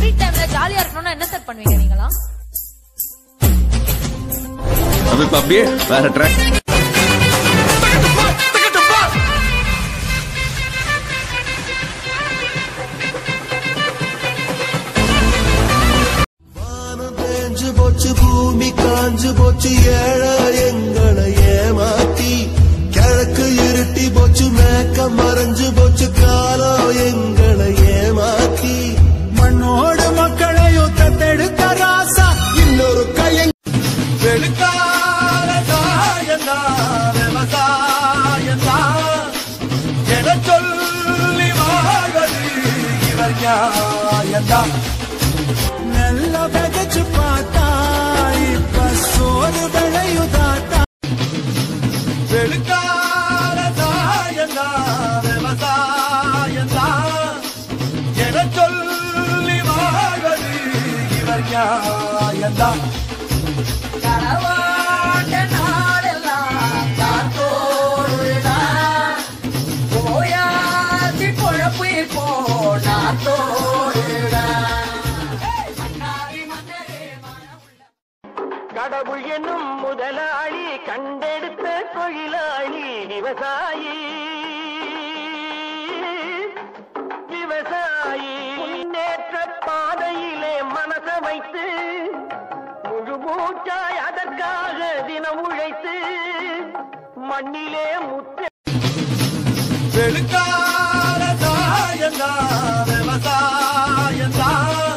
free டைம்ல ஜாலியா இருக்கணும்னா என்ன சார் பண்ணுவீங்க நீங்களாம் அப்ப இப்ப அப்படியே வேற ட்ராக் வானம் தேஞ்சு போச்சு பூமி காஞ்சு போச்சு ஏழை எங்களை ஏமாத்தி கிழக்கு இருட்டி போச்சு மேக்க மறைஞ்சு போச்சு காலம் எங்களை ஏமாத்தி மண்ணோடு மக்களையும் தத்தெடுத்த ராசா இன்னொரு கையங் வெளுக்கால தாயந்தா விவசாயந்தா என சொல்லி வாழ்வது இவர் நியாயந்தான் நல்ல விதைச்சு பார்த்தா இப்ப சோறு விளையுதாத்தா வெளுக்கால தாயந்தா விவசாயந்தா என சொல்லி வாழ்வது இவர் நியாயந்தான் கடவுள் என்னும் முதலாளி கண்டெடுத்த தொழிலாளி விவசாயி விவசாயி முன்னேற்ற பாதையிலே மனச வைத்து முழு மூச்சாய் அதற்காக தினம் உழைத்து மண்ணிலே முத்து வெளுக்கால தாயந்தா விவசாயந்தா